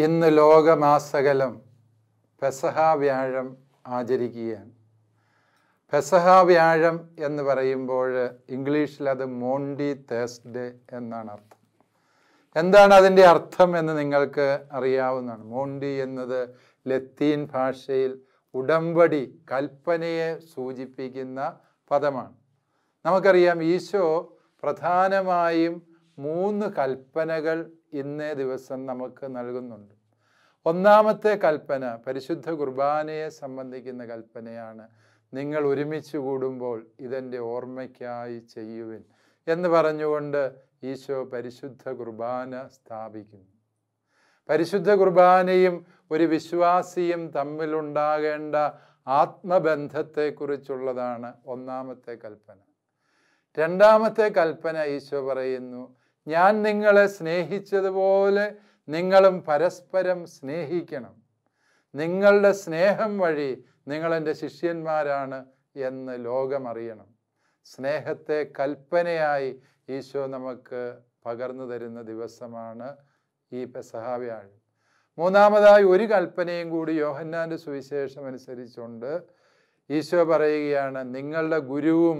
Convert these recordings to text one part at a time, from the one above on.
ഇന്ന് ലോകമാസകലം പെസഹ വ്യാഴം ആചരിക്കുകയാണ് പെസഹ വ്യാഴം എന്ന് പറയുമ്പോൾ ഇംഗ്ലീഷിൽ അത് മോണ്ടി തേഴ്സ്ഡേ എന്നാണ് അർത്ഥം എന്താണ് അതിൻ്റെ അർത്ഥം എന്ന് നിങ്ങൾക്ക് അറിയാവുന്നതാണ് മോണ്ടി എന്നത് ലത്തീൻ ഭാഷയിൽ ഉടമ്പടി കൽപ്പനയെ സൂചിപ്പിക്കുന്ന പദമാണ് നമുക്കറിയാം ഈശോ പ്രധാനമായും മൂന്ന് കൽപ്പനകൾ ഇന്നേ ദിവസം നമുക്ക് നൽകുന്നുണ്ട് ഒന്നാമത്തെ കൽപ്പന പരിശുദ്ധ കുർബാനയെ സംബന്ധിക്കുന്ന കൽപ്പനയാണ് നിങ്ങൾ ഒരുമിച്ച് കൂടുമ്പോൾ ഇതെൻ്റെ ഓർമ്മയ്ക്കായി ചെയ്യുവിൻ എന്ന് പറഞ്ഞുകൊണ്ട് ഈശോ പരിശുദ്ധ കുർബാന സ്ഥാപിക്കുന്നു പരിശുദ്ധ കുർബാനയും ഒരു വിശ്വാസിയും തമ്മിലുണ്ടാകേണ്ട ആത്മബന്ധത്തെക്കുറിച്ചുള്ളതാണ് ഒന്നാമത്തെ കൽപ്പന രണ്ടാമത്തെ കൽപ്പന ഈശോ പറയുന്നു ഞാൻ നിങ്ങളെ സ്നേഹിച്ചതുപോലെ നിങ്ങളും പരസ്പരം സ്നേഹിക്കണം നിങ്ങളുടെ സ്നേഹം വഴി നിങ്ങൾ എൻ്റെ ശിഷ്യന്മാരാണ് എന്ന് ലോകമറിയണം സ്നേഹത്തെ കൽപ്പനയായി ഈശോ നമുക്ക് പകർന്നു തരുന്ന ദിവസമാണ് ഈ പെസഹ വ്യാഴം മൂന്നാമതായി ഒരു കൽപ്പനയും കൂടി യോഹന്നാൻ്റെ സുവിശേഷം അനുസരിച്ചുകൊണ്ട് ഈശോ പറയുകയാണ് നിങ്ങളുടെ ഗുരുവും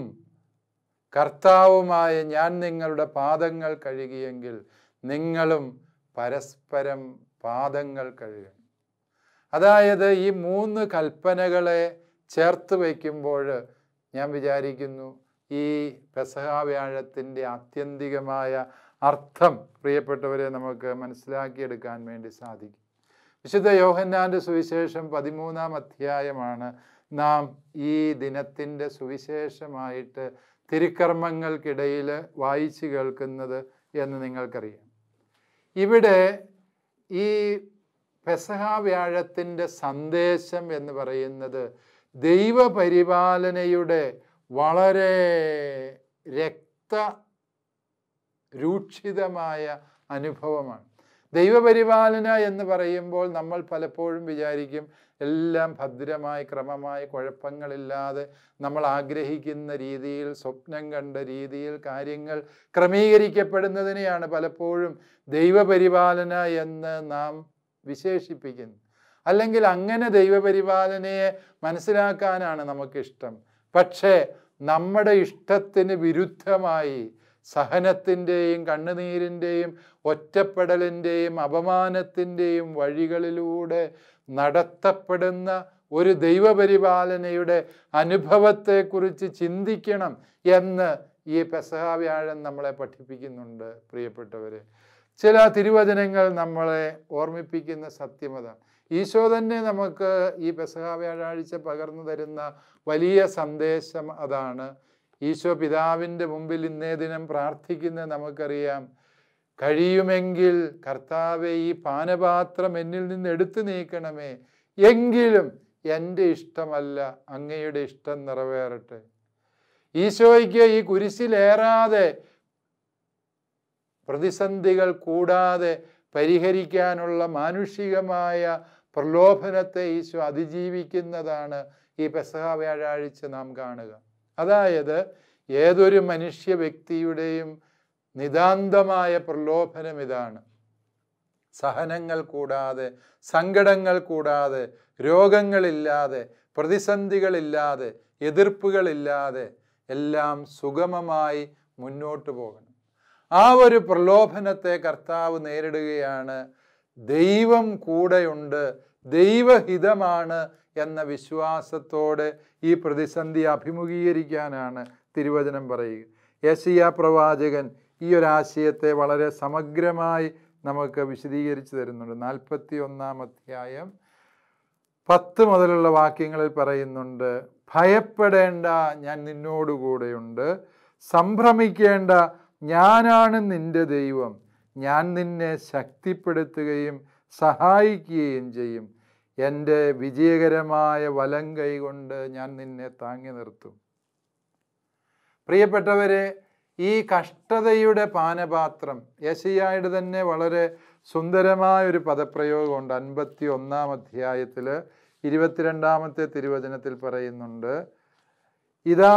കർത്താവുമായ ഞാൻ നിങ്ങളുടെ പാദങ്ങൾ കഴുകിയെങ്കിൽ നിങ്ങളും പരസ്പരം പാദങ്ങൾ കഴുകണം അതായത് ഈ മൂന്ന് കൽപ്പനകളെ ചേർത്ത് വയ്ക്കുമ്പോൾ ഞാൻ വിചാരിക്കുന്നു ഈ പെസഹ വ്യാഴത്തിൻ്റെ ആത്യന്തികമായ അർത്ഥം പ്രിയപ്പെട്ടവരെ നമുക്ക് മനസ്സിലാക്കിയെടുക്കാൻ വേണ്ടി സാധിക്കും വിശുദ്ധ യോഹന്നാൻ്റെ സുവിശേഷം പതിമൂന്നാം അധ്യായമാണ് നാം ഈ ദിനത്തിൻ്റെ സുവിശേഷമായിട്ട് തിരുക്കർമ്മങ്ങൾക്കിടയിൽ വായിച്ചു കേൾക്കുന്നത് എന്ന് നിങ്ങൾക്കറിയാം ഇവിടെ ഈ പെസഹ വ്യാഴത്തിൻ്റെ സന്ദേശം എന്ന് പറയുന്നത് ദൈവപരിപാലനയുടെ വളരെ രക്ത രൂക്ഷിതമായ അനുഭവമാണ് ദൈവപരിപാലന എന്ന് പറയുമ്പോൾ നമ്മൾ പലപ്പോഴും വിചാരിക്കും എല്ലാം ഭദ്രമായി ക്രമമായി കുഴപ്പങ്ങളില്ലാതെ നമ്മൾ ആഗ്രഹിക്കുന്ന രീതിയിൽ സ്വപ്നം കണ്ട രീതിയിൽ കാര്യങ്ങൾ ക്രമീകരിക്കപ്പെടുന്നതിനെയാണ് പലപ്പോഴും ദൈവപരിപാലന എന്ന് നാം വിശേഷിപ്പിക്കുന്നത് അല്ലെങ്കിൽ അങ്ങനെ ദൈവപരിപാലനയെ മനസ്സിലാക്കാനാണ് നമുക്കിഷ്ടം പക്ഷേ നമ്മുടെ ഇഷ്ടത്തിന് വിരുദ്ധമായി സഹനത്തിൻ്റെയും കണ്ണുനീരിൻ്റെയും ഒറ്റപ്പെടലിൻ്റെയും അപമാനത്തിൻ്റെയും വഴികളിലൂടെ നടത്തപ്പെടുന്ന ഒരു ദൈവപരിപാലനയുടെ അനുഭവത്തെക്കുറിച്ച് ചിന്തിക്കണം എന്ന് ഈ പെസഹ വ്യാഴം നമ്മളെ പഠിപ്പിക്കുന്നുണ്ട് പ്രിയപ്പെട്ടവരെ ചില തിരുവചനങ്ങൾ നമ്മളെ ഓർമ്മിപ്പിക്കുന്ന സത്യമത ഈശോ തന്നെ നമുക്ക് ഈ പെസഹ വ്യാഴാഴ്ച പകർന്നു തരുന്ന വലിയ സന്ദേശം അതാണ് ഈശോ പിതാവിൻ്റെ മുമ്പിൽ ഇന്നേ ദിനം പ്രാർത്ഥിക്കുന്നത് നമുക്കറിയാം കഴിയുമെങ്കിൽ കർത്താവെ ഈ പാനപാത്രം എന്നിൽ നിന്ന് എടുത്തു നീക്കണമേ എങ്കിലും എൻ്റെ ഇഷ്ടമല്ല അങ്ങയുടെ ഇഷ്ടം നിറവേറട്ടെ ഈശോയ്ക്ക് ഈ കുരിശിലേറാതെ പ്രതിസന്ധികൾ കൂടാതെ പരിഹരിക്കാനുള്ള മാനുഷികമായ പ്രലോഭനത്തെ ഈശോ അതിജീവിക്കുന്നതാണ് ഈ പെസഹ വ്യാഴാഴ്ച നാം കാണുക അതായത് ഏതൊരു മനുഷ്യ വ്യക്തിയുടെയും നിതാന്തമായ പ്രലോഭനം ഇതാണ് സഹനങ്ങൾ കൂടാതെ സങ്കടങ്ങൾ കൂടാതെ രോഗങ്ങളില്ലാതെ പ്രതിസന്ധികളില്ലാതെ എതിർപ്പുകളില്ലാതെ എല്ലാം സുഗമമായി മുന്നോട്ട് പോകണം ആ ഒരു പ്രലോഭനത്തെ കർത്താവ് നേരിടുകയാണ് ദൈവം കൂടെയുണ്ട് ദൈവഹിതമാണ് എന്ന വിശ്വാസത്തോടെ ഈ പ്രതിസന്ധി അഭിമുഖീകരിക്കാനാണ് തിരുവചനം പറയുക യശിയ പ്രവാചകൻ ഈ ഒരു ആശയത്തെ വളരെ സമഗ്രമായി നമുക്ക് വിശദീകരിച്ചു തരുന്നുണ്ട് നാൽപ്പത്തി ഒന്നാം അധ്യായം പത്ത് മുതലുള്ള വാക്യങ്ങളിൽ പറയുന്നുണ്ട് ഭയപ്പെടേണ്ട ഞാൻ നിന്നോടുകൂടെയുണ്ട് സംഭ്രമിക്കേണ്ട ഞാനാണ് നിന്റെ ദൈവം ഞാൻ നിന്നെ ശക്തിപ്പെടുത്തുകയും സഹായിക്കുകയും ചെയ്യും എൻ്റെ വിജയകരമായ വലം കൈകൊണ്ട് ഞാൻ നിന്നെ താങ്ങി നിർത്തും പ്രിയപ്പെട്ടവരെ ഈ കഷ്ടതയുടെ പാനപാത്രം യശയായുടെ തന്നെ വളരെ സുന്ദരമായ ഒരു പദപ്രയോഗമുണ്ട് അൻപത്തി ഒന്നാം അധ്യായത്തിൽ ഇരുപത്തിരണ്ടാമത്തെ തിരുവചനത്തിൽ പറയുന്നുണ്ട് ഇതാ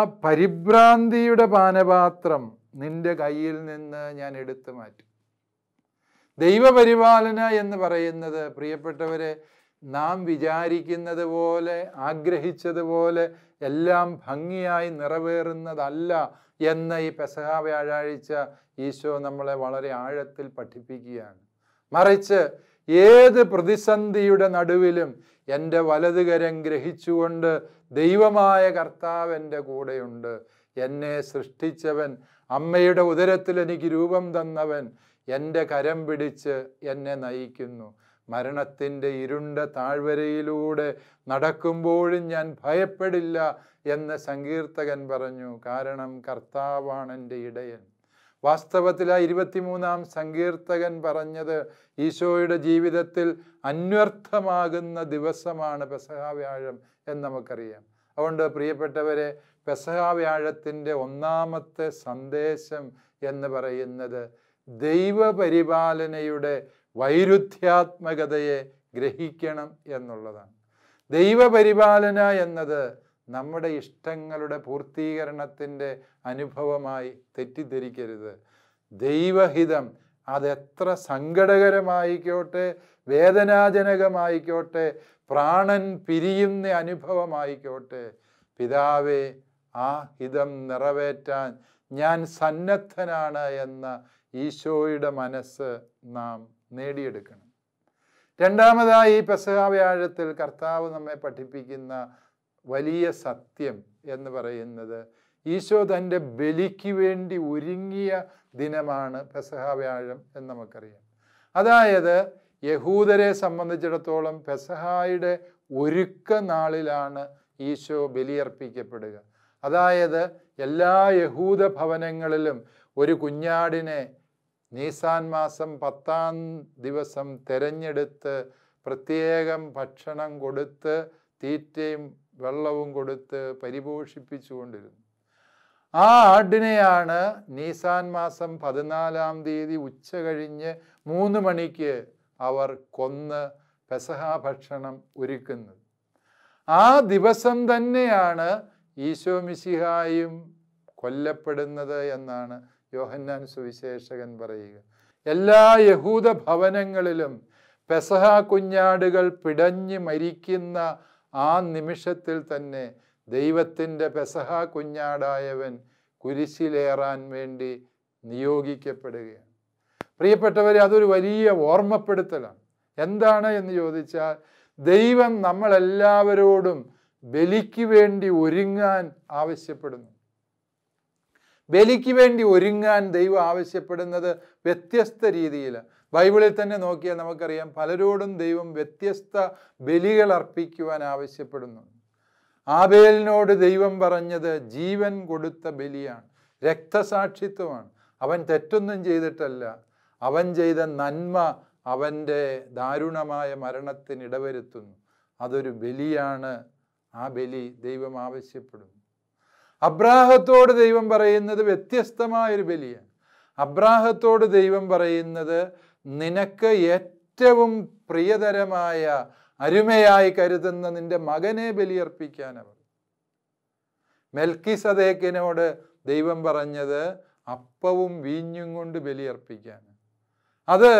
പരിഭ്രാന്തിയുടെ പാനപാത്രം നിന്റെ കയ്യിൽ നിന്ന് ഞാൻ എടുത്തു മാറ്റും ദൈവപരിപാലന എന്ന് പറയുന്നത് പ്രിയപ്പെട്ടവരെ നാം വിചാരിക്കുന്നത് പോലെ ആഗ്രഹിച്ചതുപോലെ എല്ലാം ഭംഗിയായി നിറവേറുന്നതല്ല എന്ന ഈ പെസഹ വ്യാഴാഴ്ച ഈശോ നമ്മളെ വളരെ ആഴത്തിൽ പഠിപ്പിക്കുകയാണ് മറിച്ച് ഏത് പ്രതിസന്ധിയുടെ നടുവിലും എൻ്റെ വലതുകരം ഗ്രഹിച്ചുകൊണ്ട് ദൈവമായ കർത്താവ് എൻ്റെ കൂടെയുണ്ട് എന്നെ സൃഷ്ടിച്ചവൻ അമ്മയുടെ ഉദരത്തിൽ എനിക്ക് രൂപം തന്നവൻ എൻ്റെ കരം പിടിച്ച് എന്നെ നയിക്കുന്നു മരണത്തിൻ്റെ ഇരുണ്ട താഴ്വരയിലൂടെ നടക്കുമ്പോഴും ഞാൻ ഭയപ്പെടില്ല എന്ന് സങ്കീർത്തകൻ പറഞ്ഞു കാരണം കർത്താവാണ് എൻ്റെ ഇടയൻ വാസ്തവത്തിൽ ആ ഇരുപത്തിമൂന്നാം സങ്കീർത്തകൻ പറഞ്ഞത് ഈശോയുടെ ജീവിതത്തിൽ അന്വർത്ഥമാകുന്ന ദിവസമാണ് പെസഹ വ്യാഴം എന്ന് നമുക്കറിയാം അതുകൊണ്ട് പ്രിയപ്പെട്ടവരെ പെസഹ വ്യാഴത്തിൻ്റെ ഒന്നാമത്തെ സന്ദേശം എന്ന് പറയുന്നത് ദൈവപരിപാലനയുടെ വൈരുദ്ധ്യാത്മകതയെ ഗ്രഹിക്കണം എന്നുള്ളതാണ് ദൈവപരിപാലന എന്നത് നമ്മുടെ ഇഷ്ടങ്ങളുടെ പൂർത്തീകരണത്തിൻ്റെ അനുഭവമായി തെറ്റിദ്ധരിക്കരുത് ദൈവഹിതം അതെത്ര സങ്കടകരമായിക്കോട്ടെ വേദനാജനകമായിക്കോട്ടെ പ്രാണൻ പിരിയുന്ന അനുഭവമായിക്കോട്ടെ പിതാവേ ആ ഹിതം നിറവേറ്റാൻ ഞാൻ സന്നദ്ധനാണ് എന്ന ഈശോയുടെ മനസ്സ് നാം നേടിയെടുക്കണം രണ്ടാമതായി ഈ പെസഹ വ്യാഴത്തിൽ കർത്താവ് നമ്മെ പഠിപ്പിക്കുന്ന വലിയ സത്യം എന്ന് പറയുന്നത് ഈശോ തൻ്റെ ബലിക്ക് വേണ്ടി ഒരുങ്ങിയ ദിനമാണ് പെസഹ വ്യാഴം എന്ന് നമുക്കറിയാം അതായത് യഹൂദരെ സംബന്ധിച്ചിടത്തോളം പെസഹായുടെ ഒരുക്ക നാളിലാണ് ഈശോ ബലിയർപ്പിക്കപ്പെടുക അതായത് എല്ലാ യഹൂദ ഭവനങ്ങളിലും ഒരു കുഞ്ഞാടിനെ നീസാൻ മാസം പത്താം ദിവസം തെരഞ്ഞെടുത്ത് പ്രത്യേകം ഭക്ഷണം കൊടുത്ത് തീറ്റയും വെള്ളവും കൊടുത്ത് പരിപോഷിപ്പിച്ചുകൊണ്ടിരുന്നു ആ ആടിനെയാണ് നീസാൻ മാസം പതിനാലാം തീയതി ഉച്ച കഴിഞ്ഞ് മൂന്ന് മണിക്ക് അവർ കൊന്ന് പെസഹ ഭക്ഷണം ഒരുക്കുന്നത് ആ ദിവസം തന്നെയാണ് ഈശോ മിശിഹായും കൊല്ലപ്പെടുന്നത് എന്നാണ് യോഹന്നാൻ സുവിശേഷകൻ പറയുക എല്ലാ യഹൂദ ഭവനങ്ങളിലും പെസഹ കുഞ്ഞാടുകൾ പിടഞ്ഞ് മരിക്കുന്ന ആ നിമിഷത്തിൽ തന്നെ ദൈവത്തിൻ്റെ പെസഹ കുഞ്ഞാടായവൻ കുരിശിലേറാൻ വേണ്ടി നിയോഗിക്കപ്പെടുകയാണ് പ്രിയപ്പെട്ടവരെ അതൊരു വലിയ ഓർമ്മപ്പെടുത്തലാണ് എന്താണ് എന്ന് ചോദിച്ചാൽ ദൈവം നമ്മളെല്ലാവരോടും ബലിക്ക് വേണ്ടി ഒരുങ്ങാൻ ആവശ്യപ്പെടുന്നു ബലിക്ക് വേണ്ടി ഒരുങ്ങാൻ ദൈവം ആവശ്യപ്പെടുന്നത് വ്യത്യസ്ത രീതിയിൽ ബൈബിളിൽ തന്നെ നോക്കിയാൽ നമുക്കറിയാം പലരോടും ദൈവം വ്യത്യസ്ത ബലികൾ അർപ്പിക്കുവാൻ ആവശ്യപ്പെടുന്നുണ്ട് ആബേലിനോട് ദൈവം പറഞ്ഞത് ജീവൻ കൊടുത്ത ബലിയാണ് രക്തസാക്ഷിത്വമാണ് അവൻ തെറ്റൊന്നും ചെയ്തിട്ടല്ല അവൻ ചെയ്ത നന്മ അവൻ്റെ ദാരുണമായ മരണത്തിന് ഇടവരുത്തുന്നു അതൊരു ബലിയാണ് ആ ബലി ദൈവം ആവശ്യപ്പെടുന്നു അബ്രാഹത്തോട് ദൈവം പറയുന്നത് വ്യത്യസ്തമായൊരു ബലിയാണ് അബ്രാഹത്തോട് ദൈവം പറയുന്നത് നിനക്ക് ഏറ്റവും പ്രിയതരമായ അരുമയായി കരുതുന്ന നിന്റെ മകനെ ബലിയർപ്പിക്കാൻ അവർ മെൽക്കി സദേക്കിനോട് ദൈവം പറഞ്ഞത് അപ്പവും വീഞ്ഞും കൊണ്ട് ബലിയർപ്പിക്കാൻ അത്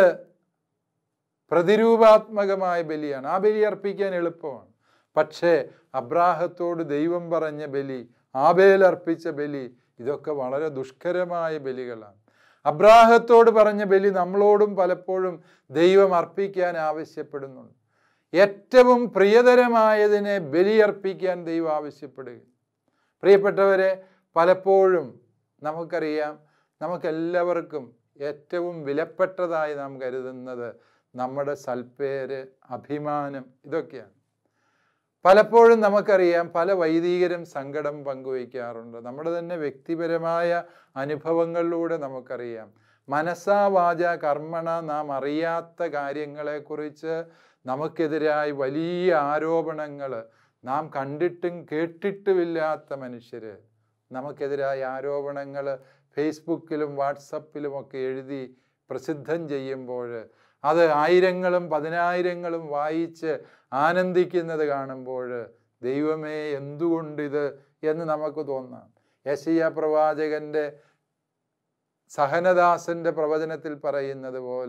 പ്രതിരൂപാത്മകമായ ബലിയാണ് ആ ബലി അർപ്പിക്കാൻ എളുപ്പമാണ് പക്ഷേ അബ്രാഹത്തോട് ദൈവം പറഞ്ഞ ബലി ആബേൽ അർപ്പിച്ച ബലി ഇതൊക്കെ വളരെ ദുഷ്കരമായ ബലികളാണ് അബ്രാഹത്തോട് പറഞ്ഞ ബലി നമ്മളോടും പലപ്പോഴും ദൈവം അർപ്പിക്കാൻ ആവശ്യപ്പെടുന്നുണ്ട് ഏറ്റവും പ്രിയതരമായതിനെ ബലിയർപ്പിക്കാൻ ദൈവം ആവശ്യപ്പെടുക പ്രിയപ്പെട്ടവരെ പലപ്പോഴും നമുക്കറിയാം നമുക്കെല്ലാവർക്കും ഏറ്റവും വിലപ്പെട്ടതായി നാം കരുതുന്നത് നമ്മുടെ സൽപ്പേര് അഭിമാനം ഇതൊക്കെയാണ് പലപ്പോഴും നമുക്കറിയാം പല വൈദികരും സങ്കടം പങ്കുവയ്ക്കാറുണ്ട് നമ്മുടെ തന്നെ വ്യക്തിപരമായ അനുഭവങ്ങളിലൂടെ നമുക്കറിയാം മനസ്സാ വാച കർമ്മണ നാം അറിയാത്ത കാര്യങ്ങളെക്കുറിച്ച് നമുക്കെതിരായി വലിയ ആരോപണങ്ങൾ നാം കണ്ടിട്ടും കേട്ടിട്ടുമില്ലാത്ത മനുഷ്യർ നമുക്കെതിരായ ആരോപണങ്ങൾ ഫേസ്ബുക്കിലും വാട്സപ്പിലും ഒക്കെ എഴുതി പ്രസിദ്ധം ചെയ്യുമ്പോൾ അത് ആയിരങ്ങളും പതിനായിരങ്ങളും വായിച്ച് ആനന്ദിക്കുന്നത് കാണുമ്പോൾ ദൈവമേ എന്തുകൊണ്ടിത് എന്ന് നമുക്ക് തോന്നാം യശയ്യ പ്രവാചകന്റെ സഹനദാസന്റെ പ്രവചനത്തിൽ പറയുന്നത് പോലെ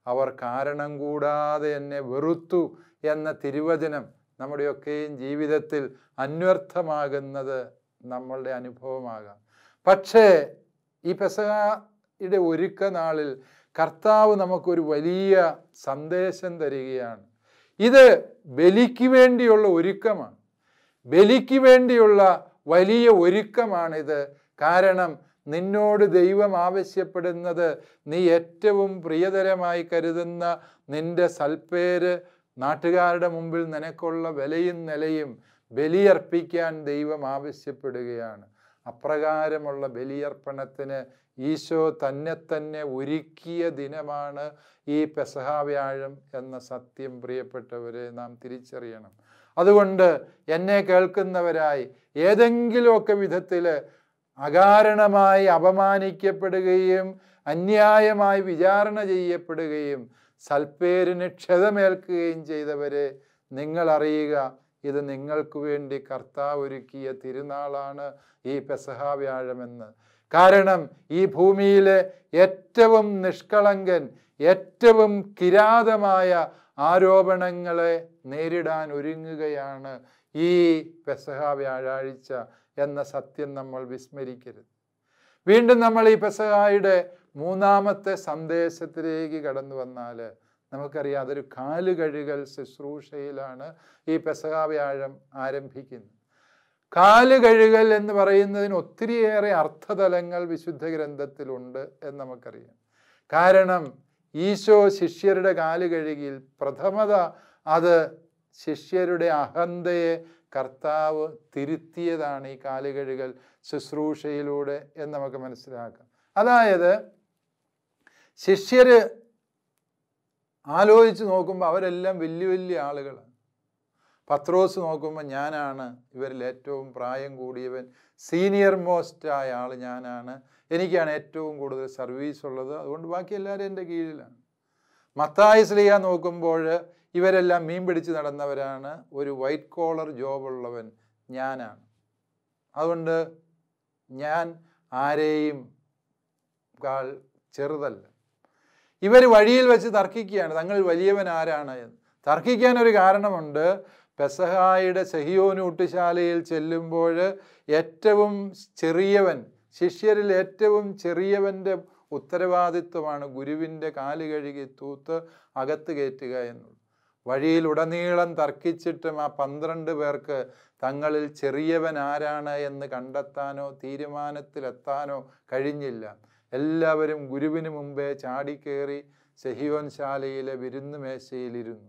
അവർ കാരണം കൂടാതെ എന്നെ വെറുത്തു എന്ന തിരുവചനം നമ്മുടെയൊക്കെയും ജീവിതത്തിൽ അന്വർത്ഥമാകുന്നത് നമ്മളുടെ അനുഭവമാകാം പക്ഷേ ഈ പെസഹയുടെ ഒരുക്ക നാളിൽ കർത്താവ് നമുക്കൊരു വലിയ സന്ദേശം തരികയാണ് ഇത് ബലിക്ക് വേണ്ടിയുള്ള ഒരുക്കമാണ് ബലിക്ക് വേണ്ടിയുള്ള വലിയ ഒരുക്കമാണിത് കാരണം നിന്നോട് ദൈവം ആവശ്യപ്പെടുന്നത് നീ ഏറ്റവും പ്രിയതരമായി കരുതുന്ന നിന്റെ സൽപ്പേര് നാട്ടുകാരുടെ മുമ്പിൽ നിനക്കുള്ള വിലയും നിലയും ബലിയർപ്പിക്കാൻ ദൈവം ആവശ്യപ്പെടുകയാണ് അപ്രകാരമുള്ള ബലിയർപ്പണത്തിന് ഈശോ തന്നെ തന്നെ ഒരുക്കിയ ദിനമാണ് ഈ പെസഹ വ്യാഴം എന്ന സത്യം പ്രിയപ്പെട്ടവരെ നാം തിരിച്ചറിയണം അതുകൊണ്ട് എന്നെ കേൾക്കുന്നവരായി ഏതെങ്കിലുമൊക്കെ വിധത്തിൽ അകാരണമായി അപമാനിക്കപ്പെടുകയും അന്യായമായി വിചാരണ ചെയ്യപ്പെടുകയും സൽപ്പേരിന് ക്ഷതമേൽക്കുകയും ചെയ്തവരെ നിങ്ങൾ അറിയുക ഇത് നിങ്ങൾക്ക് വേണ്ടി കർത്താവ് ഒരുക്കിയ തിരുനാളാണ് ഈ പെസഹ വ്യാഴമെന്ന് കാരണം ഈ ഭൂമിയിലെ ഏറ്റവും നിഷ്കളങ്കൻ ഏറ്റവും കിരാതമായ ആരോപണങ്ങളെ നേരിടാൻ ഒരുങ്ങുകയാണ് ഈ പെസഹ വ്യാഴാഴ്ച എന്ന സത്യം നമ്മൾ വിസ്മരിക്കരുത് വീണ്ടും നമ്മൾ ഈ പെസഹായുടെ മൂന്നാമത്തെ സന്ദേശത്തിലേക്ക് കടന്നു വന്നാൽ നമുക്കറിയാം അതൊരു കാലുകഴുകൽ ശുശ്രൂഷയിലാണ് ഈ പെസഹ വ്യാഴം ആരംഭിക്കുന്നത് കാല് കഴുകൽ എന്ന് പറയുന്നതിന് ഒത്തിരിയേറെ അർത്ഥതലങ്ങൾ വിശുദ്ധ ഗ്രന്ഥത്തിലുണ്ട് എന്ന് നമുക്കറിയാം കാരണം ഈശോ ശിഷ്യരുടെ കാല് കഴുകിയിൽ പ്രഥമത അത് ശിഷ്യരുടെ അഹന്തയെ കർത്താവ് തിരുത്തിയതാണ് ഈ കാലുകഴുകൽ ശുശ്രൂഷയിലൂടെ എന്ന് നമുക്ക് മനസ്സിലാക്കാം അതായത് ശിഷ്യര് ആലോചിച്ച് നോക്കുമ്പോൾ അവരെല്ലാം വലിയ വലിയ ആളുകളാണ് പത്രോസ് നോക്കുമ്പോൾ ഞാനാണ് ഇവരിൽ ഏറ്റവും പ്രായം കൂടിയവൻ സീനിയർ മോസ്റ്റ് ആയ ആൾ ഞാനാണ് എനിക്കാണ് ഏറ്റവും കൂടുതൽ സർവീസ് ഉള്ളത് അതുകൊണ്ട് ബാക്കി എല്ലാവരും എൻ്റെ കീഴിലാണ് മത്തായി സ്ലിയ നോക്കുമ്പോൾ ഇവരെല്ലാം മീൻ പിടിച്ച് നടന്നവരാണ് ഒരു വൈറ്റ് കോളർ ജോബുള്ളവൻ ഞാനാണ് അതുകൊണ്ട് ഞാൻ ആരെയും കാൾ ചെറുതല്ല ഇവർ വഴിയിൽ വെച്ച് തർക്കിക്കുകയാണ് തങ്ങൾ വലിയവൻ ആരാണ് എന്ന് തർക്കിക്കാൻ ഒരു കാരണമുണ്ട് പെസഹായുടെ സെഹിയോനൂട്ടുശാലയിൽ ചെല്ലുമ്പോൾ ഏറ്റവും ചെറിയവൻ ശിഷ്യരിൽ ഏറ്റവും ചെറിയവൻ്റെ ഉത്തരവാദിത്വമാണ് ഗുരുവിൻ്റെ കാല് കഴുകി തൂത്ത് അകത്ത് കയറ്റുക എന്നുള്ളത് വഴിയിൽ ഉടനീളം തർക്കിച്ചിട്ടും ആ പന്ത്രണ്ട് പേർക്ക് തങ്ങളിൽ ചെറിയവൻ ആരാണ് എന്ന് കണ്ടെത്താനോ തീരുമാനത്തിലെത്താനോ കഴിഞ്ഞില്ല എല്ലാവരും ഗുരുവിന് മുമ്പേ ചാടിക്കേറി സെഹിയോൻ ശാലയിലെ വിരുന്ന് മേശയിലിരുന്നു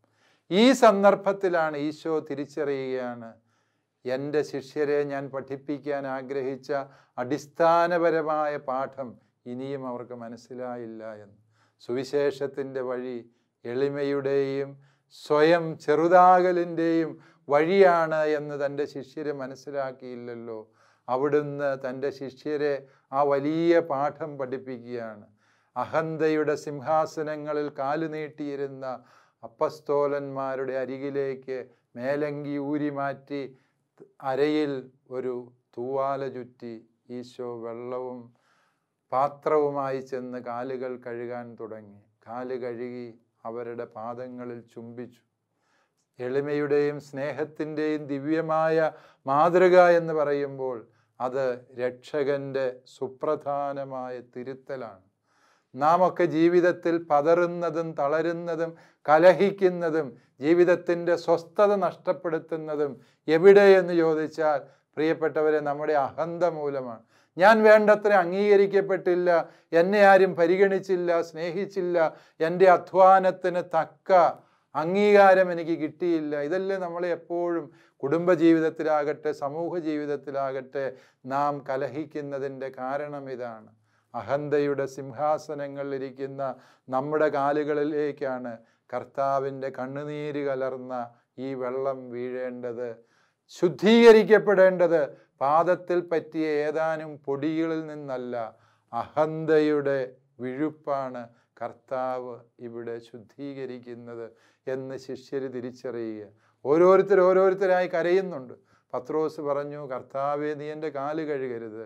ഈ സന്ദർഭത്തിലാണ് ഈശോ തിരിച്ചറിയുകയാണ് എൻ്റെ ശിഷ്യരെ ഞാൻ പഠിപ്പിക്കാൻ ആഗ്രഹിച്ച അടിസ്ഥാനപരമായ പാഠം ഇനിയും അവർക്ക് മനസ്സിലായില്ല എന്ന് സുവിശേഷത്തിൻ്റെ വഴി എളിമയുടെയും സ്വയം ചെറുതാകലിൻ്റെയും വഴിയാണ് എന്ന് തൻ്റെ ശിഷ്യരെ മനസ്സിലാക്കിയില്ലല്ലോ അവിടുന്ന് തൻ്റെ ശിഷ്യരെ ആ വലിയ പാഠം പഠിപ്പിക്കുകയാണ് അഹന്തയുടെ സിംഹാസനങ്ങളിൽ കാലു നീട്ടിയിരുന്ന അപ്പസ്തോലന്മാരുടെ അരികിലേക്ക് മേലങ്കി ഊരി മാറ്റി അരയിൽ ഒരു തൂവാല ചുറ്റി ഈശോ വെള്ളവും പാത്രവുമായി ചെന്ന് കാലുകൾ കഴുകാൻ തുടങ്ങി കാല് കഴുകി അവരുടെ പാദങ്ങളിൽ ചുംബിച്ചു എളിമയുടെയും സ്നേഹത്തിൻ്റെയും ദിവ്യമായ മാതൃക എന്ന് പറയുമ്പോൾ അത് രക്ഷകൻ്റെ സുപ്രധാനമായ തിരുത്തലാണ് നാം ഒക്കെ ജീവിതത്തിൽ പതറുന്നതും തളരുന്നതും കലഹിക്കുന്നതും ജീവിതത്തിൻ്റെ സ്വസ്ഥത നഷ്ടപ്പെടുത്തുന്നതും എവിടെയെന്ന് ചോദിച്ചാൽ പ്രിയപ്പെട്ടവരെ നമ്മുടെ അഹന്ത മൂലമാണ് ഞാൻ വേണ്ടത്ര അംഗീകരിക്കപ്പെട്ടില്ല എന്നെ ആരും പരിഗണിച്ചില്ല സ്നേഹിച്ചില്ല എൻ്റെ അധ്വാനത്തിന് തക്ക അംഗീകാരം എനിക്ക് കിട്ടിയില്ല ഇതല്ലേ നമ്മളെ എപ്പോഴും കുടുംബജീവിതത്തിലാകട്ടെ സമൂഹ ജീവിതത്തിലാകട്ടെ നാം കലഹിക്കുന്നതിൻ്റെ കാരണം ഇതാണ് അഹന്തയുടെ സിംഹാസനങ്ങളിലിരിക്കുന്ന നമ്മുടെ കാലുകളിലേക്കാണ് കർത്താവിൻ്റെ കണ്ണുനീര് കലർന്ന ഈ വെള്ളം വീഴേണ്ടത് ശുദ്ധീകരിക്കപ്പെടേണ്ടത് പാദത്തിൽ പറ്റിയ ഏതാനും പൊടികളിൽ നിന്നല്ല അഹന്തയുടെ വിഴുപ്പാണ് കർത്താവ് ഇവിടെ ശുദ്ധീകരിക്കുന്നത് എന്ന് ശിഷ്യർ തിരിച്ചറിയുക ഓരോരുത്തർ ഓരോരുത്തരായി കരയുന്നുണ്ട് പത്രോസ് പറഞ്ഞു കർത്താവെ നീ എൻ്റെ കാല് കഴുകരുത്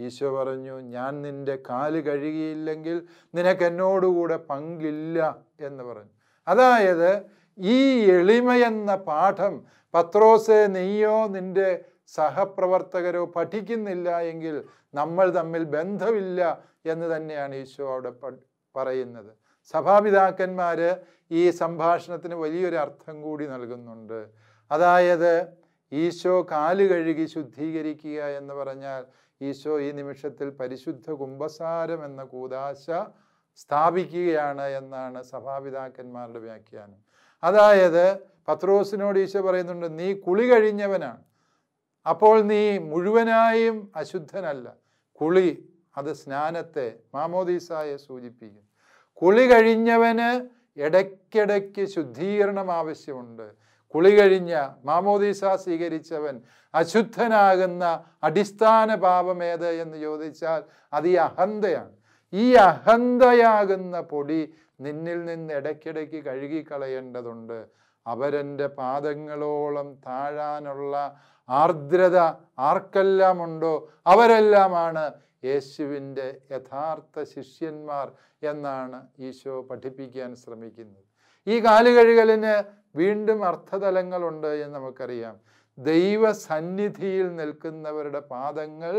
ഈശോ പറഞ്ഞു ഞാൻ നിന്റെ കാല് കഴുകിയില്ലെങ്കിൽ നിനക്ക് എന്നോടുകൂടെ പങ്കില്ല എന്ന് പറഞ്ഞു അതായത് ഈ എളിമയെന്ന പാഠം പത്രോസെ നീയോ നിന്റെ സഹപ്രവർത്തകരോ പഠിക്കുന്നില്ല എങ്കിൽ നമ്മൾ തമ്മിൽ ബന്ധമില്ല എന്ന് തന്നെയാണ് ഈശോ അവിടെ പ- പറയുന്നത് സഭാപിതാക്കന്മാർ ഈ സംഭാഷണത്തിന് വലിയൊരു അർത്ഥം കൂടി നൽകുന്നുണ്ട് അതായത് ഈശോ കാല് കഴുകി ശുദ്ധീകരിക്കുക എന്ന് പറഞ്ഞാൽ ഈശോ ഈ നിമിഷത്തിൽ പരിശുദ്ധ കുംഭസാരം എന്ന കൂതാശ സ്ഥാപിക്കുകയാണ് എന്നാണ് സഭാപിതാക്കന്മാരുടെ വ്യാഖ്യാനം അതായത് പത്രോസിനോട് ഈശോ പറയുന്നുണ്ട് നീ കുളി കഴിഞ്ഞവനാണ് അപ്പോൾ നീ മുഴുവനായും അശുദ്ധനല്ല കുളി അത് സ്നാനത്തെ മാമോദീസായെ സൂചിപ്പിക്കും കുളി കഴിഞ്ഞവന് ഇടയ്ക്കിടയ്ക്ക് ശുദ്ധീകരണം ആവശ്യമുണ്ട് കുളി കഴിഞ്ഞ മാമോദീസ സ്വീകരിച്ചവൻ അശുദ്ധനാകുന്ന അടിസ്ഥാന പാപമേത് എന്ന് ചോദിച്ചാൽ അത് ഈ അഹന്തയാണ് ഈ അഹന്തയാകുന്ന പൊടി നിന്നിൽ നിന്ന് ഇടയ്ക്കിടയ്ക്ക് കഴുകിക്കളയേണ്ടതുണ്ട് അവരെൻ്റെ പാദങ്ങളോളം താഴാനുള്ള ആർദ്രത ആർക്കെല്ലാം ഉണ്ടോ അവരെല്ലാമാണ് യേശുവിൻ്റെ യഥാർത്ഥ ശിഷ്യന്മാർ എന്നാണ് ഈശോ പഠിപ്പിക്കാൻ ശ്രമിക്കുന്നത് ഈ കാലുകഴുകലിന് വീണ്ടും അർത്ഥതലങ്ങളുണ്ട് എന്ന് നമുക്കറിയാം ദൈവസന്നിധിയിൽ നിൽക്കുന്നവരുടെ പാദങ്ങൾ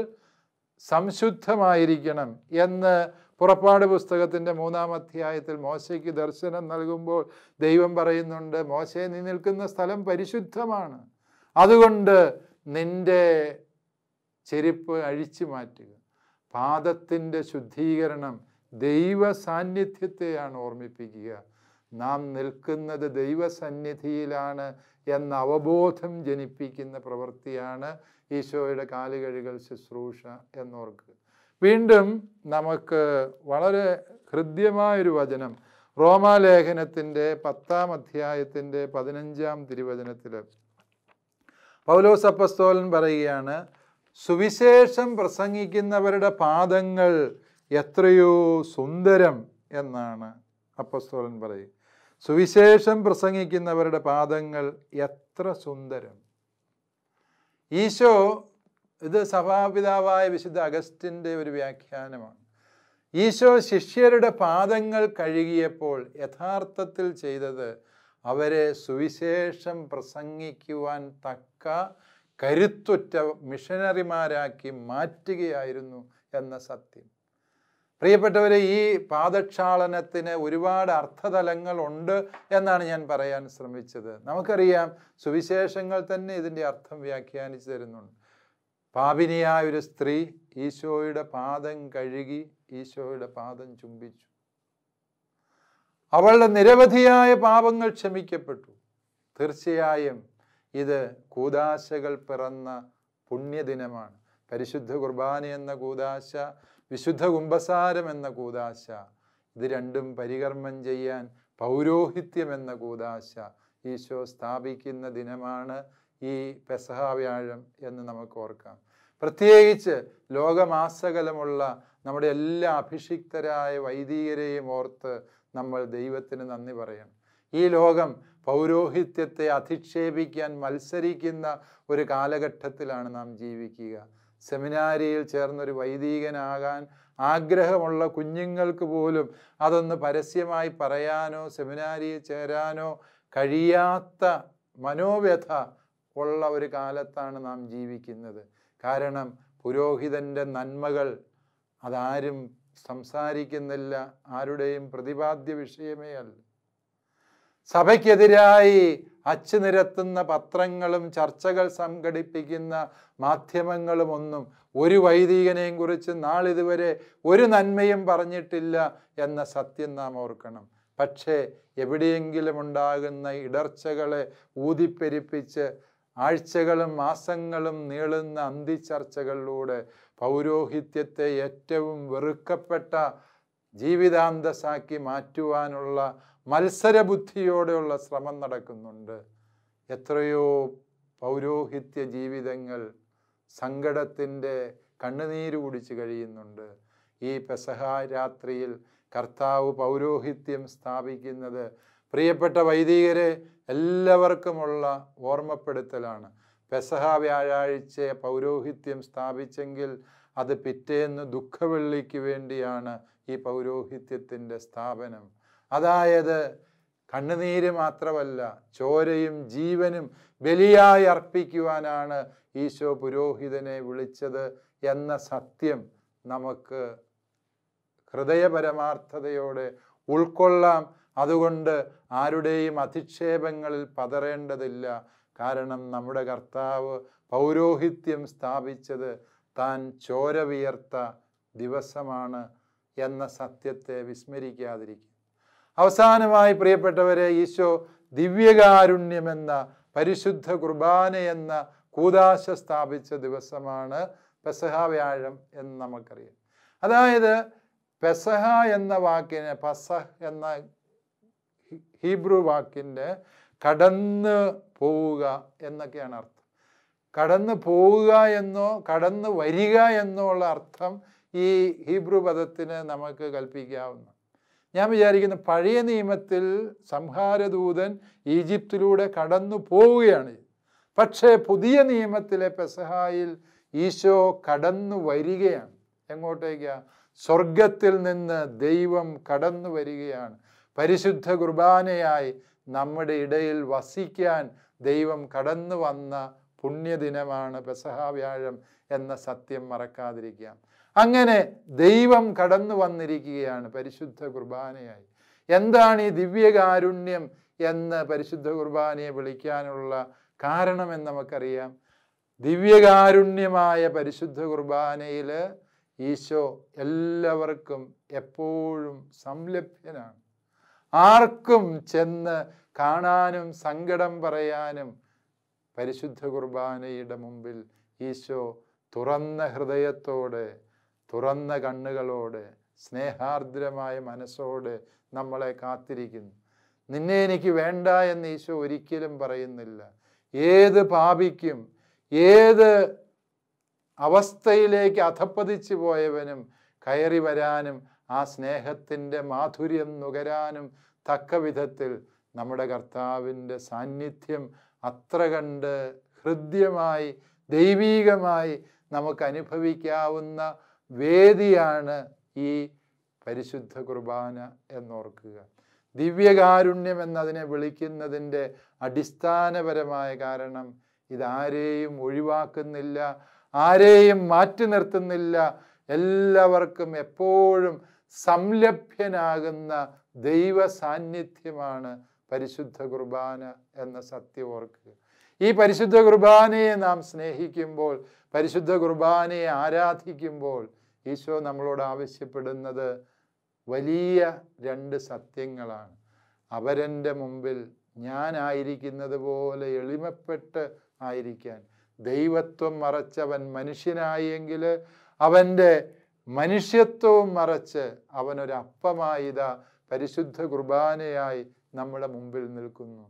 സംശുദ്ധമായിരിക്കണം എന്ന് പുറപ്പാട് പുസ്തകത്തിൻ്റെ മൂന്നാം അധ്യായത്തിൽ മോശയ്ക്ക് ദർശനം നൽകുമ്പോൾ ദൈവം പറയുന്നുണ്ട് മോശയെ നീ നിൽക്കുന്ന സ്ഥലം പരിശുദ്ധമാണ് അതുകൊണ്ട് നിന്റെ ചെരുപ്പ് അഴിച്ചു മാറ്റുക പാദത്തിൻ്റെ ശുദ്ധീകരണം ദൈവ സാന്നിധ്യത്തെയാണ് ഓർമ്മിപ്പിക്കുക നാം നിൽക്കുന്നത് ദൈവസന്നിധിയിലാണ് എന്ന അവബോധം ജനിപ്പിക്കുന്ന പ്രവൃത്തിയാണ് ഈശോയുടെ കാലുകഴുകൽ ശുശ്രൂഷ എന്നോർക്കുക വീണ്ടും നമുക്ക് വളരെ ഹൃദ്യമായൊരു വചനം റോമാലേഖനത്തിൻ്റെ പത്താം അധ്യായത്തിൻ്റെ പതിനഞ്ചാം തിരുവചനത്തിൽ പൗലോസ് അപ്പസ്തോലൻ പറയുകയാണ് സുവിശേഷം പ്രസംഗിക്കുന്നവരുടെ പാദങ്ങൾ എത്രയോ സുന്ദരം എന്നാണ് അപ്പസ്തോലൻ പറയുക സുവിശേഷം പ്രസംഗിക്കുന്നവരുടെ പാദങ്ങൾ എത്ര സുന്ദരം ഈശോ ഇത് സഭാപിതാവായ വിശുദ്ധ അഗസ്റ്റിൻ്റെ ഒരു വ്യാഖ്യാനമാണ് ഈശോ ശിഷ്യരുടെ പാദങ്ങൾ കഴുകിയപ്പോൾ യഥാർത്ഥത്തിൽ ചെയ്തത് അവരെ സുവിശേഷം പ്രസംഗിക്കുവാൻ തക്ക കരുത്തുറ്റ മിഷനറിമാരാക്കി മാറ്റുകയായിരുന്നു എന്ന സത്യം പ്രിയപ്പെട്ടവരെ ഈ പാദക്ഷാളനത്തിന് ഒരുപാട് അർത്ഥതലങ്ങളുണ്ട് എന്നാണ് ഞാൻ പറയാൻ ശ്രമിച്ചത് നമുക്കറിയാം സുവിശേഷങ്ങൾ തന്നെ ഇതിൻ്റെ അർത്ഥം വ്യാഖ്യാനിച്ചു തരുന്നുണ്ട് പാപിനിയായ ഒരു സ്ത്രീ ഈശോയുടെ പാദം കഴുകി ഈശോയുടെ പാദം ചുംബിച്ചു അവളുടെ നിരവധിയായ പാപങ്ങൾ ക്ഷമിക്കപ്പെട്ടു തീർച്ചയായും ഇത് കൂതാശകൾ പിറന്ന പുണ്യദിനമാണ് പരിശുദ്ധ കുർബാന എന്ന കൂതാശ വിശുദ്ധ കുംഭസാരം എന്ന കൂതാശ ഇത് രണ്ടും പരികർമ്മം ചെയ്യാൻ പൗരോഹിത്യം എന്ന കൂതാശ ഈശോ സ്ഥാപിക്കുന്ന ദിനമാണ് ഈ പെസഹ വ്യാഴം എന്ന് നമുക്ക് ഓർക്കാം പ്രത്യേകിച്ച് ലോകമാസകലമുള്ള നമ്മുടെ എല്ലാ അഭിഷിക്തരായ വൈദികരെയും ഓർത്ത് നമ്മൾ ദൈവത്തിന് നന്ദി പറയണം ഈ ലോകം പൗരോഹിത്യത്തെ അധിക്ഷേപിക്കാൻ മത്സരിക്കുന്ന ഒരു കാലഘട്ടത്തിലാണ് നാം ജീവിക്കുക സെമിനാരിയിൽ ചേർന്നൊരു വൈദികനാകാൻ ആഗ്രഹമുള്ള കുഞ്ഞുങ്ങൾക്ക് പോലും അതൊന്ന് പരസ്യമായി പറയാനോ സെമിനാരിയിൽ ചേരാനോ കഴിയാത്ത മനോവ്യഥ ഉള്ള ഒരു കാലത്താണ് നാം ജീവിക്കുന്നത് കാരണം പുരോഹിതൻ്റെ നന്മകൾ അതാരും സംസാരിക്കുന്നില്ല ആരുടെയും പ്രതിപാദ്യ വിഷയമേ അല്ല സഭയ്ക്കെതിരായി അച്ചു നിരത്തുന്ന പത്രങ്ങളും ചർച്ചകൾ സംഘടിപ്പിക്കുന്ന മാധ്യമങ്ങളും ഒന്നും ഒരു വൈദികനെയും കുറിച്ച് നാളിതുവരെ ഒരു നന്മയും പറഞ്ഞിട്ടില്ല എന്ന സത്യം നാം ഓർക്കണം പക്ഷേ എവിടെയെങ്കിലും ഉണ്ടാകുന്ന ഇടർച്ചകളെ ഊതിപ്പെരിപ്പിച്ച് ആഴ്ചകളും മാസങ്ങളും നീളുന്ന അന്തിച്ചർച്ചകളിലൂടെ പൗരോഹിത്യത്തെ ഏറ്റവും വെറുക്കപ്പെട്ട ജീവിതാന്തസാക്കി മാറ്റുവാനുള്ള മത്സരബുദ്ധിയോടെയുള്ള ശ്രമം നടക്കുന്നുണ്ട് എത്രയോ പൗരോഹിത്യ ജീവിതങ്ങൾ സങ്കടത്തിൻ്റെ കണ്ണുനീര് കുടിച്ച് കഴിയുന്നുണ്ട് ഈ പെസഹ രാത്രിയിൽ കർത്താവ് പൗരോഹിത്യം സ്ഥാപിക്കുന്നത് പ്രിയപ്പെട്ട വൈദികരെ എല്ലാവർക്കുമുള്ള ഓർമ്മപ്പെടുത്തലാണ് പെസഹ വ്യാഴാഴ്ച പൗരോഹിത്യം സ്ഥാപിച്ചെങ്കിൽ അത് പിറ്റേന്ന് ദുഃഖവെള്ളിക്ക് വേണ്ടിയാണ് ഈ പൗരോഹിത്യത്തിൻ്റെ സ്ഥാപനം അതായത് കണ്ണുനീര് മാത്രമല്ല ചോരയും ജീവനും ബലിയായി അർപ്പിക്കുവാനാണ് ഈശോ പുരോഹിതനെ വിളിച്ചത് എന്ന സത്യം നമുക്ക് ഹൃദയപരമാർത്ഥതയോടെ ഉൾക്കൊള്ളാം അതുകൊണ്ട് ആരുടെയും അധിക്ഷേപങ്ങളിൽ പതറേണ്ടതില്ല കാരണം നമ്മുടെ കർത്താവ് പൗരോഹിത്യം സ്ഥാപിച്ചത് താൻ ചോര വിയർത്ത ദിവസമാണ് എന്ന സത്യത്തെ വിസ്മരിക്കാതിരിക്കും അവസാനമായി പ്രിയപ്പെട്ടവരെ ഈശോ ദിവ്യകാരുണ്യമെന്ന പരിശുദ്ധ കുർബാന എന്ന കൂതാശ സ്ഥാപിച്ച ദിവസമാണ് പെസഹ വ്യാഴം എന്ന് നമുക്കറിയാം അതായത് പെസഹ എന്ന വാക്കിന് പസഹ് എന്ന ഹി- ഹീബ്രു വാക്കിൻ്റെ കടന്ന് പോവുക എന്നൊക്കെയാണ് അർത്ഥം കടന്നു പോവുക എന്നോ കടന്നു വരിക എന്നോ ഉള്ള അർത്ഥം ഈ ഹീബ്രു പദത്തിന് നമുക്ക് കൽപ്പിക്കാവുന്ന ഞാൻ വിചാരിക്കുന്നു പഴയ നിയമത്തിൽ സംഹാരദൂതൻ ഈജിപ്തിലൂടെ കടന്നു പോവുകയാണ് പക്ഷേ പുതിയ നിയമത്തിലെ പെസഹായിൽ ഈശോ കടന്നു വരികയാണ് എങ്ങോട്ടേക്കാ സ്വർഗത്തിൽ നിന്ന് ദൈവം കടന്നു വരികയാണ് പരിശുദ്ധ കുർബാനയായി നമ്മുടെ ഇടയിൽ വസിക്കാൻ ദൈവം കടന്നു വന്ന പുണ്യദിനമാണ് പെസഹ വ്യാഴം എന്ന സത്യം മറക്കാതിരിക്കാം അങ്ങനെ ദൈവം കടന്നു വന്നിരിക്കുകയാണ് പരിശുദ്ധ കുർബാനയായി എന്താണ് ഈ ദിവ്യകാരുണ്യം എന്ന് പരിശുദ്ധ കുർബാനയെ വിളിക്കാനുള്ള കാരണമെന്ന് നമുക്കറിയാം ദിവ്യകാരുണ്യമായ പരിശുദ്ധ കുർബാനയിൽ ഈശോ എല്ലാവർക്കും എപ്പോഴും സംലഭ്യനാണ് ആർക്കും ചെന്ന് കാണാനും സങ്കടം പറയാനും പരിശുദ്ധ കുർബാനയുടെ മുമ്പിൽ ഈശോ തുറന്ന ഹൃദയത്തോടെ തുറന്ന കണ്ണുകളോടെ സ്നേഹാർദ്രമായ മനസ്സോടെ നമ്മളെ കാത്തിരിക്കുന്നു നിന്നെ എനിക്ക് വേണ്ട എന്ന് ഈശോ ഒരിക്കലും പറയുന്നില്ല ഏത് പാപിക്കും ഏത് അവസ്ഥയിലേക്ക് അധപ്പതിച്ചു പോയവനും കയറി വരാനും ആ സ്നേഹത്തിൻ്റെ മാധുര്യം നുകരാനും തക്ക വിധത്തിൽ നമ്മുടെ കർത്താവിൻ്റെ സാന്നിധ്യം അത്ര കണ്ട് ഹൃദ്യമായി ദൈവീകമായി നമുക്ക് അനുഭവിക്കാവുന്ന വേദിയാണ് ഈ പരിശുദ്ധ കുർബാന എന്നോർക്കുക ദിവ്യകാരുണ്യം എന്നതിനെ വിളിക്കുന്നതിൻ്റെ അടിസ്ഥാനപരമായ കാരണം ഇതാരെയും ഒഴിവാക്കുന്നില്ല ആരെയും മാറ്റി നിർത്തുന്നില്ല എല്ലാവർക്കും എപ്പോഴും സംലഭ്യനാകുന്ന ദൈവ സാന്നിധ്യമാണ് പരിശുദ്ധ കുർബാന എന്ന സത്യം ഓർക്കുക ഈ പരിശുദ്ധ കുർബാനയെ നാം സ്നേഹിക്കുമ്പോൾ പരിശുദ്ധ കുർബാനയെ ആരാധിക്കുമ്പോൾ ഈശോ നമ്മളോട് ആവശ്യപ്പെടുന്നത് വലിയ രണ്ട് സത്യങ്ങളാണ് അവരൻ്റെ മുമ്പിൽ ഞാനായിരിക്കുന്നത് പോലെ എളിമപ്പെട്ട് ആയിരിക്കാൻ ദൈവത്വം മറച്ചവൻ മനുഷ്യനായെങ്കിൽ അവൻ്റെ മനുഷ്യത്വവും മറച്ച് അവനൊരു അപ്പമായി ഇതാ പരിശുദ്ധ കുർബാനയായി നമ്മുടെ മുമ്പിൽ നിൽക്കുന്നു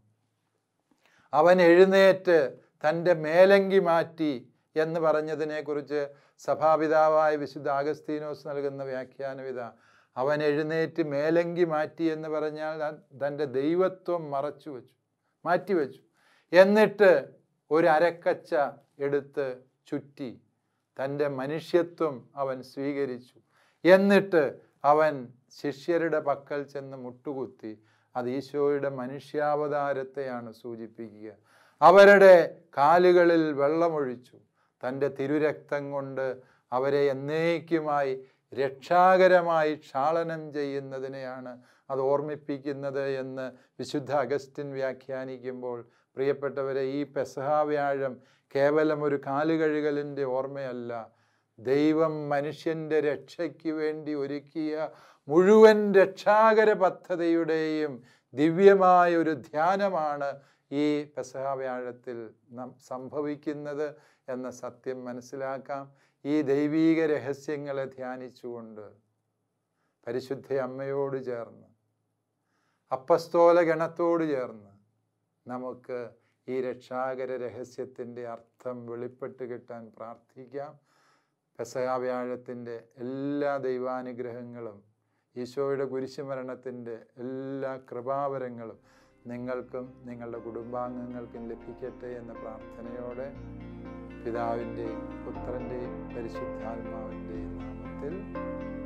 അവൻ എഴുന്നേറ്റ് തൻ്റെ മേലങ്കി മാറ്റി എന്ന് പറഞ്ഞതിനെക്കുറിച്ച് സഭാപിതാവായ വിശുദ്ധ ആഗസ്തീനോസ് നൽകുന്ന വ്യാഖ്യാനവിധ അവൻ എഴുന്നേറ്റ് മേലങ്കി മാറ്റി എന്ന് പറഞ്ഞാൽ താൻ തൻ്റെ ദൈവത്വം മറച്ചു വെച്ചു മാറ്റിവെച്ചു എന്നിട്ട് ഒരു അരക്കച്ച എടുത്ത് ചുറ്റി തൻ്റെ മനുഷ്യത്വം അവൻ സ്വീകരിച്ചു എന്നിട്ട് അവൻ ശിഷ്യരുടെ പക്കൽ ചെന്ന് മുട്ടുകുത്തി അത് ഈശോയുടെ മനുഷ്യാവതാരത്തെയാണ് സൂചിപ്പിക്കുക അവരുടെ കാലുകളിൽ വെള്ളമൊഴിച്ചു തൻ്റെ തിരുരക്തം കൊണ്ട് അവരെ എന്നേക്കുമായി രക്ഷാകരമായി ക്ഷാളനം ചെയ്യുന്നതിനെയാണ് അത് ഓർമ്മിപ്പിക്കുന്നത് എന്ന് വിശുദ്ധ അഗസ്റ്റിൻ വ്യാഖ്യാനിക്കുമ്പോൾ പ്രിയപ്പെട്ടവരെ ഈ പെസഹ വ്യാഴം കേവലം ഒരു കാലുകഴുകലിൻ്റെ ഓർമ്മയല്ല ദൈവം മനുഷ്യൻ്റെ രക്ഷയ്ക്ക് വേണ്ടി ഒരുക്കിയ മുഴുവൻ രക്ഷാകര പദ്ധതിയുടെയും ദിവ്യമായ ഒരു ധ്യാനമാണ് ഈ പെസഹ വ്യാഴത്തിൽ നം സംഭവിക്കുന്നത് എന്ന സത്യം മനസ്സിലാക്കാം ഈ ദൈവീക രഹസ്യങ്ങളെ ധ്യാനിച്ചുകൊണ്ട് പരിശുദ്ധ അമ്മയോട് ചേർന്ന് അപ്പസ്തോല ഗണത്തോട് ചേർന്ന് നമുക്ക് ഈ രക്ഷാകര രഹസ്യത്തിൻ്റെ അർത്ഥം വെളിപ്പെട്ട് കിട്ടാൻ പ്രാർത്ഥിക്കാം പെസഹ വ്യാഴത്തിൻ്റെ എല്ലാ ദൈവാനുഗ്രഹങ്ങളും ഈശോയുടെ കുരിശുമരണത്തിൻ്റെ എല്ലാ കൃപാവരങ്ങളും നിങ്ങൾക്കും നിങ്ങളുടെ കുടുംബാംഗങ്ങൾക്കും ലഭിക്കട്ടെ എന്ന പ്രാർത്ഥനയോടെ പിതാവിൻ്റെയും പുത്രൻ്റെയും പരിശുദ്ധാത്മാവിൻ്റെയും നാമത്തിൽ